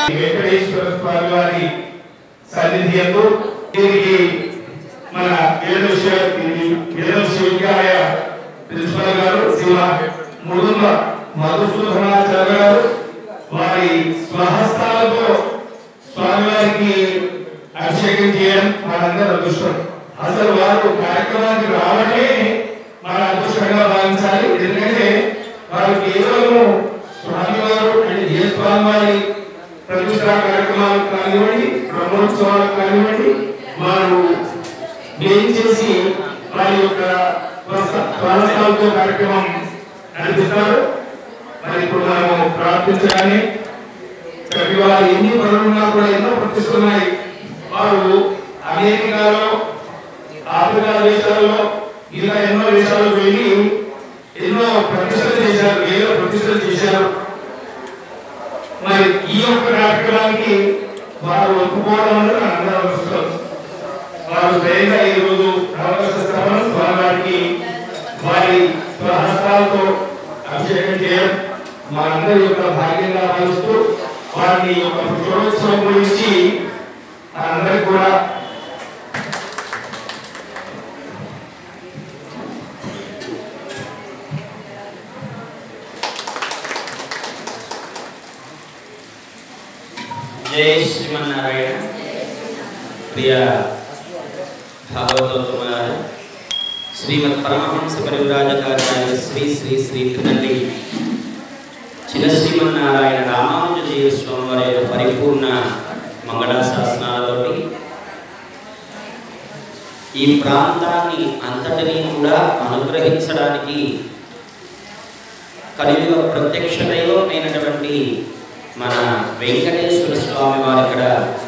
వెంకటేశ్వర స్వామి వారి సన్నిధి యందు దీనికి మన ఏడు ఏడు విద్యాలయ ప్రిన్సిపల్ గారు శివ ముడుమ మధుసూదనాచార్య గారు వారి స్వహస్తాలతో స్వామివారికి అభిషేకం చేయడం మనందరి అదృష్టం అసలు వారు కార్యక్రమానికి రావడమే మన అదృష్టంగా భావించాలి ఎందుకంటే వారు కేవలం స్వామివారు అంటే ఏ స్వామివారి ప్రతిష్టా కార్యక్రమాలు కానివ్వండి బ్రహ్మోత్సవాలు కానివ్వండి వారు చేసి వారి యొక్క స్వహస్తాలతో కార్యక్రమం నడిపిస్తారు మరి ఇప్పుడు మనము ప్రార్థించగానే ప్రతి వారు ఎన్ని పనులున్నా కూడా ఎన్నో ప్రతిష్టలు ఉన్నాయి వారు అమెరికాలో ఆఫ్రికా దేశాలలో ఇలా ఎన్నో దేశాలకు వెళ్ళి ఎన్నో ప్రతిష్టలు చేశారు వేల ప్రతిష్టలు చేశారు మరి ఈ యొక్క కార్యక్రమానికి వారు ఒప్పుకోవడం అనేది అందరూ అవసరం వారు స్వయంగా ఈ రోజు రామకృష్ణ శ్రవణం స్వామివారికి వారి స్వహస్తాలతో అభిషేకం చేయడం మా అందరి యొక్క భాగ్యంగా భావిస్తూ వారిని యొక్క పుష్పోత్సవం గురించి అందరికి కూడా జై శ్రీమన్నారాయణ ప్రియ భాగవతోత్తమారు శ్రీమద్ పరమహంస పరివిరాజకాచార్య శ్రీ శ్రీ శ్రీ పితండి చిన్న శ్రీమన్నారాయణ రామానుజీయ స్వామి వారి యొక్క పరిపూర్ణ మంగళాశాసనాలతోటి ఈ ప్రాంతాన్ని అంతటినీ కూడా అనుగ్రహించడానికి కలియుగ ప్రత్యక్ష దైవమైనటువంటి మన వెంకటేశ్వర స్వామి వారు ఇక్కడ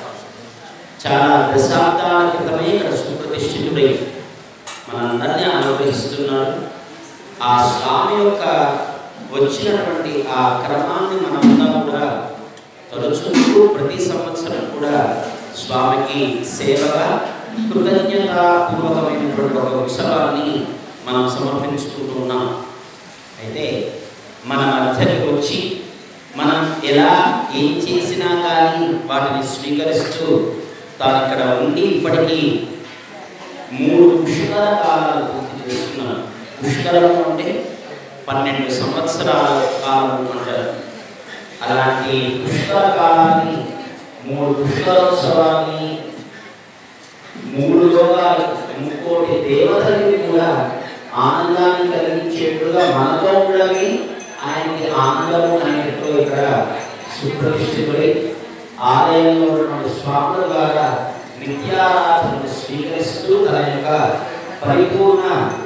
చాలా దశాబ్దాల క్రితమే ఇక్కడ సుప్రతిష్ఠితుడై మనందరినీ అనుగ్రహిస్తున్నాడు ఆ స్వామి యొక్క వచ్చినటువంటి ఆ క్రమాన్ని మనమందరం కూడా తలుచుకుంటూ ప్రతి సంవత్సరం కూడా స్వామికి సేవగా కృతజ్ఞతాపూర్వకమైనటువంటి ఒక ఉత్సవాన్ని మనం సమర్పించుకుంటూ ఉన్నాం అయితే మన మధ్యకి వచ్చి మనం ఎలా ఏం చేసినా కానీ వాటిని స్వీకరిస్తూ తాను ఇక్కడ ఉండి ఇప్పటికీ మూడు పుష్కర కాలాలు పూర్తి చేస్తున్నాను పుష్కరం అంటే పన్నెండు సంవత్సరాల కాలం అంటారు అలాంటి పుష్కర కాలాన్ని మూడు పుష్కరోత్సవాన్ని మూడు లోకాలు ముక్కోటి దేవతలకి కూడా ఆనందాన్ని కలిగించేట్టుగా మనతో ఉండవి ఆయనకి ఆనందము అనేట్లు ఇక్కడ సుప్రతిష్ఠితుడై ఆలయంలో ఉన్నటువంటి స్వాముల ద్వారా నిత్యారాధనను స్వీకరిస్తూ తన యొక్క పరిపూర్ణ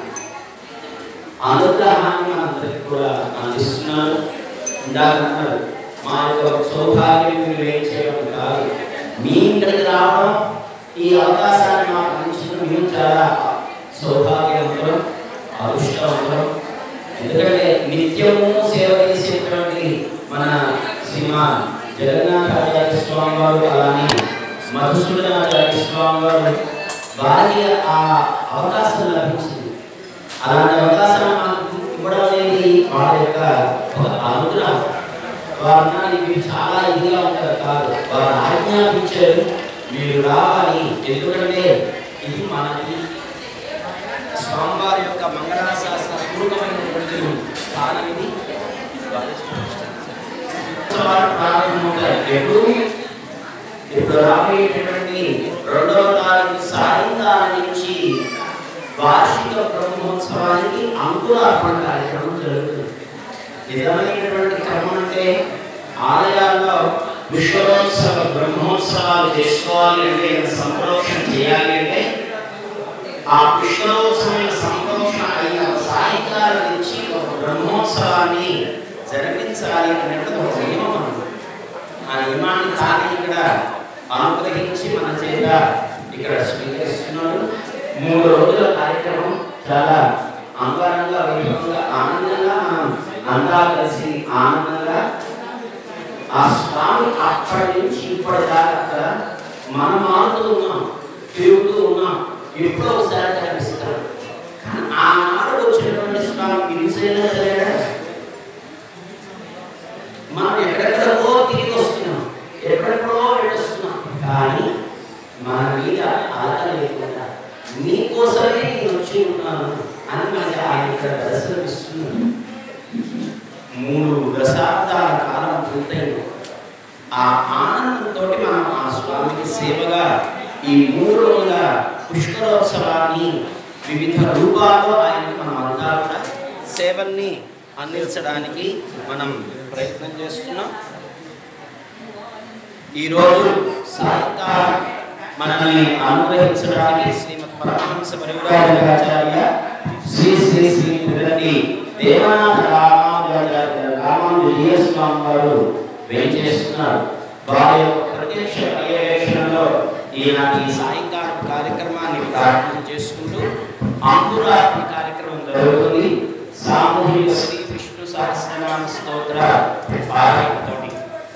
అనుగ్రహాన్ని మనందరికి కూడా అందిస్తున్నారు ఇందాక అన్నారు మా యొక్క సౌభాగ్యం మీరు ఏం చేయడం కాదు మీ ఇక్కడికి రావడం ఈ అవకాశాన్ని మాకు అందించిన మేము చాలా సౌభాగ్యవంతులం అదృష్టవంతులం ఎందుకంటే నిత్యము సేవ చేసేటువంటి మన శ్రీమాన్ జగన్నాథాచార్య స్వామి వారు అలానే మధుసూదనాచార్య స్వామి వారు వారికి ఆ అవకాశం లభించింది అలాంటి అవకాశం మనకు ఇవ్వడం అనేది వాళ్ళ యొక్క ఒక అనుగ్రహం వారు ఇవి చాలా ఇదిగా ఉంటారు కాదు వారు ఆజ్ఞాపించారు మీరు రావాలి ఎందుకంటే ఇది మనకి స్వామివారి యొక్క మంగళాశాస్త్ర పూర్వమైనటువంటి స్థానం ఇది ఉత్సవాలు ప్రారంభమవుతాయి ఎప్పుడు ఇప్పుడు రాబోయేటటువంటి రెండవ తారీఖు సాయంకాలం నుంచి వార్షిక బ్రహ్మోత్సవానికి అంకురార్పణ కార్యక్రమం జరుగుతుంది నిజమైనటువంటి క్రమం అంటే ఆలయాల్లో విశ్వోత్సవ బ్రహ్మోత్సవాలు చేసుకోవాలి అంటే సంప్రోక్షణ చేయాలి అంటే ఆ పుష్కరోత్సవం సంప్రోక్షణ అయిన సాయంకాలం నుంచి ఒక బ్రహ్మోత్సవాన్ని జరిపించాలి అనేటువంటి ఒక నియమం అన్నమాట. ఆ నియమాన్ని తాను ఇక్కడ అనుగ్రహించి మన చేత ఇక్కడ స్వీకరిస్తున్నాడు మూడు రోజుల కార్యక్రమం చాలా అంగరంగ వైభవంగా ఆనందంగా మనం అంతా కలిసి ఆనందంగా ఆ స్వామి అప్పటి నుంచి ఇప్పటి దాకా మనం మారుతూ ఉన్నాం తిరుగుతూ ఉన్నాం ఎప్పుడో ఒకసారి కనిపిస్తాడు కానీ ఆనాడు వచ్చినటువంటి స్వామి గిరిసేనా తెలియడా మనం ఎక్కడెక్కడికో తిరిగి వస్తున్నాం ఎక్కడ ఇక్కడ దర్శనమిస్తుంది మూడు దశాబ్దాల కాలం పూర్తయింది ఆ ఆనందంతో మనం ఆ స్వామికి సేవగా ఈ మూడు రోజుల పుష్కరోత్సవాన్ని వివిధ రూపాల్లో ఆయనకి మనం అంతా కూడా సేవల్ని అందించడానికి మనం ప్రయత్నం చేస్తున్నాం ఈరోజు సాయంకాలం మనల్ని అనుగ్రహించడానికి శ్రీమద్ పరమహంస పరివరాజాచార్య శ్రీ శ్రీ శ్రీ పిల్లటి దేవనాథ రామానుజాచార్య రామానుజీయ స్వామి వారు వేయించేస్తున్నారు వారి యొక్క ప్రత్యక్ష పర్యవేక్షణలో ఈనాటి ఈ సాయంకాలం కార్యక్రమాన్ని ప్రారంభం చేసుకుంటూ అంకురాత్మ కార్యక్రమం జరుగుతుంది సామూహిక శ్రీ విష్ణు సహస్రనామ స్తోత్ర పారాయణతోటి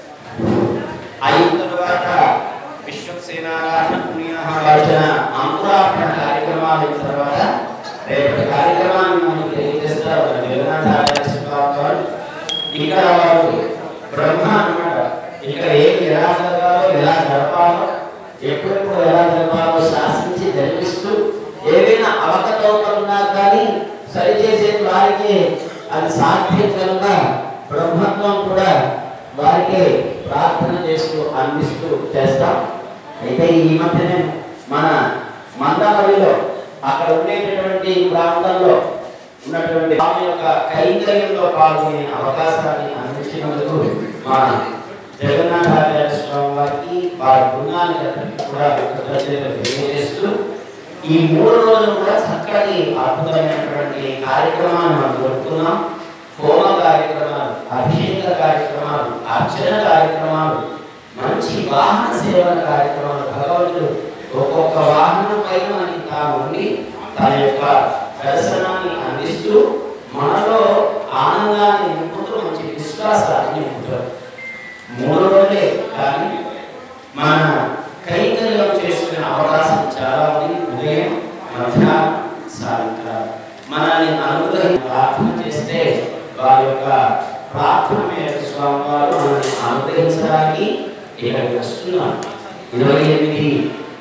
అయిన తరువాత విశ్వసేనారాధన పుణ్యాహవాచన అంకురార్పణ కార్యక్రమాలు అయిన తర్వాత రేపటి కార్యక్రమాన్ని మనకి తెలియజేస్తారు మన జగన్నాథాచార్య స్వామి వారు. ఇక్కడ వారు బ్రహ్మ అన్నమాట ఇక్కడ ఏం ఎలా జరగాలో ఎలా జరపాలో ఎప్పుడెప్పుడు ఎలా జరపాలో శాసించి జరిపిస్తూ ఏదైనా అవకతవకలున్నా కానీ సరిచేసే వారికి అది సాధ్యం కనుక బ్రహ్మత్వం కూడా వారికి ప్రార్థన చేస్తూ అందిస్తూ చేస్తాం అయితే ఈ మధ్యనే మన మందమల్లిలో అక్కడ ఉండేటటువంటి ప్రాంతంలో ఉన్నటువంటి స్వామి యొక్క కైంకర్యంలో పాల్గొనే అవకాశాన్ని అందించినందుకు మా జగన్నాథాచార్య స్వామి వారికి వారి బృందానికి అందరికీ కూడా కృతజ్ఞతలు తెలియజేస్తూ ఈ మూడు రోజులు కూడా చక్కటి అద్భుతమైనటువంటి కార్యక్రమాన్ని మనం జరుపుకున్నాం హోమ కార్యక్రమాలు అభిషేక కార్యక్రమాలు అర్చన కార్యక్రమాలు మంచి వాహన సేవల కార్యక్రమాలు భగవంతుడు ఒక్కొక్క వాహనం పైన మనకి తాను ఉండి తన యొక్క దర్శనాన్ని అందిస్తూ మనలో ఆనందాన్ని నింపుతూ మంచి విశ్వాసాన్ని నింపుతారు మూడు రోజులే కానీ మన కైంకర్యం చేసుకునే అవకాశం చాలా ఉంది ఉదయం మధ్యాహ్నం సాయంకాలం మనల్ని అనుగ్రహం ప్రార్థన చేస్తే వారి యొక్క ప్రార్థన మేరకు స్వామి వారు మనల్ని అనుగ్రహించడానికి ఇక్కడికి వస్తున్నారు ఇరవై ఎనిమిది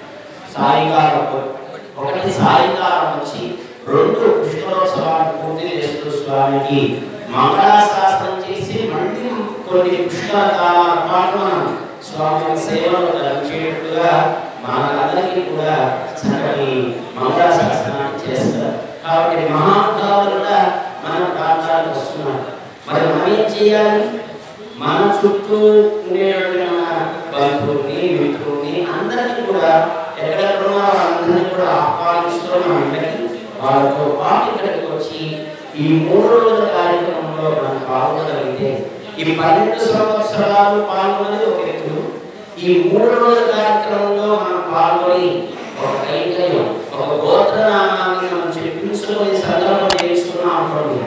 సాయంకాలం ఒకటి సాయంకాలం వచ్చి రెండు పుష్కరోత్సవాలు పూర్తి చేస్తూ స్వామికి మంగళాశాసనం చేసి మళ్ళీ కొన్ని పుష్కర కాలాల పాటు మనం స్వామి సేవలు చేయట్టుగా మనకందరికీ కూడా చక్కటి మంగళాశాసనాన్ని చేస్తారు కాబట్టి మహానుభావులు కూడా మన ప్రాంతానికి వస్తున్నారు మరి మనం ఏం చేయాలి మన చుట్టూ ఉండేటువంటి మన బంధువుల్ని మిత్రుల్ని అందరినీ కూడా ఎక్కడెక్కడ ఉన్నారో అందరినీ కూడా ఆహ్వానిస్తూ మన ఇంటికి వాళ్ళతో పాటు ఇక్కడికి వచ్చి ఈ మూడు రోజుల కార్యక్రమంలో మనం పాల్గొనగలిగితే ఈ పన్నెండు సంవత్సరాలు పాల్గొనేది ఒక ఎత్తు ఈ మూడు రోజుల కార్యక్రమంలో మనం పాల్గొని ఒక కైంకర్యం ఒక గోత్రనామాన్ని మనం చెప్పించుకొని సందర్భం చేసుకున్నాం అనుకోండి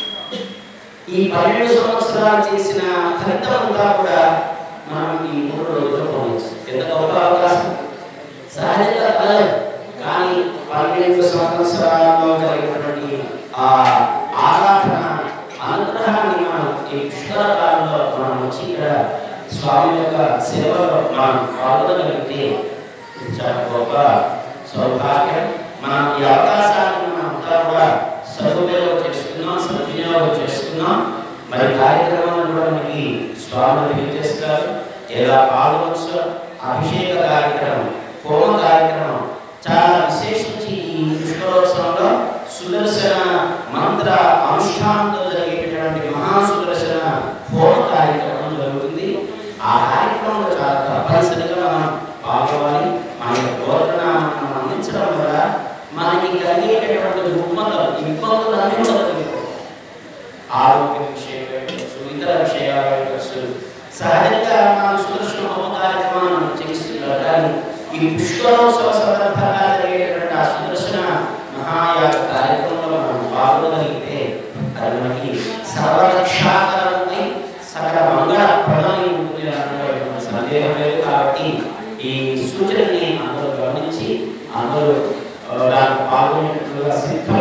ఈ పన్నెండు సంవత్సరాలు చేసిన ఫలితం అంతా కూడా మనం ఈ మూడు రోజుల్లో పొందవచ్చు ఎంత గొప్ప అవకాశం సహజంగా కలదు కానీ పన్నెండు సంవత్సరాల్లో కలిగినటువంటి ఆ ఆరాధన అనుగ్రహాన్ని మనం ఈ పుష్కరకాలంలో మనం వచ్చి ఇక్కడ స్వామి యొక్క సేవలో మనం పాల్గొనగలిగితే ఇది చాలా గొప్ప సౌభాగ్యం మనం ఈ అవకాశాన్ని మనం అంతా కూడా సదుపయోగం చేసుకున్నాం సద్వినియోగం చేసుకున్నాం మరి కార్యక్రమాలు కూడా మనకి స్వామి తెలియజేస్తారు ఎలా పాల్గొనవచ్చు అభిషేక కార్యక్రమం హోమ కార్యక్రమం చాలా విశేషించి ఈ పుష్కరోత్సవంలో సుదర్శన మంత్ర అనుష్ఠానంతో జరిగేటటువంటి మహా సుదర్శన హోమ కార్యక్రమం జరుగుతుంది ఆ కార్యక్రమంలో చాలా తప్పనిసరిగా మనం పాల్గొవాలి మన యొక్క బోధనాన్ని మనం అందించడం వల్ల మనకి కలిగేటటువంటి రుగ్మతలు ఇబ్బందులన్నీ కూడా తొలగిపోతాయి. ఆరోగ్య విషయాలు కావచ్చు, ఇతర విషయాలు కావచ్చు. సహజంగా మనం సుదర్శన హోమ కార్యక్రమాన్ని మనం చేస్తున్నాం కానీ ఈ పుష్కరోత్సవ సందర్భంగా జరిగేటటువంటి ఆ సుదర్శన మహాయాగ కార్యక్రమంలో మనం పాల్గొనగలిగితే అది మనకి సర్వరక్షాకరమై సకల మంగళ ప్రదమై ఉంటుంది అనడంలో ఎటువంటి సందేహం లేదు కాబట్టి ఈ సూచనని అందరూ గమనించి అందరూ ఆ, దాంట్లో పాల్గొనేటట్లుగా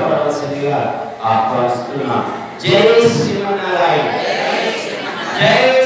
సిద్ధపడవలసిందిగా ఆహ్వానిస్తున్నాం జై శ్రీమన్నారాయణ జై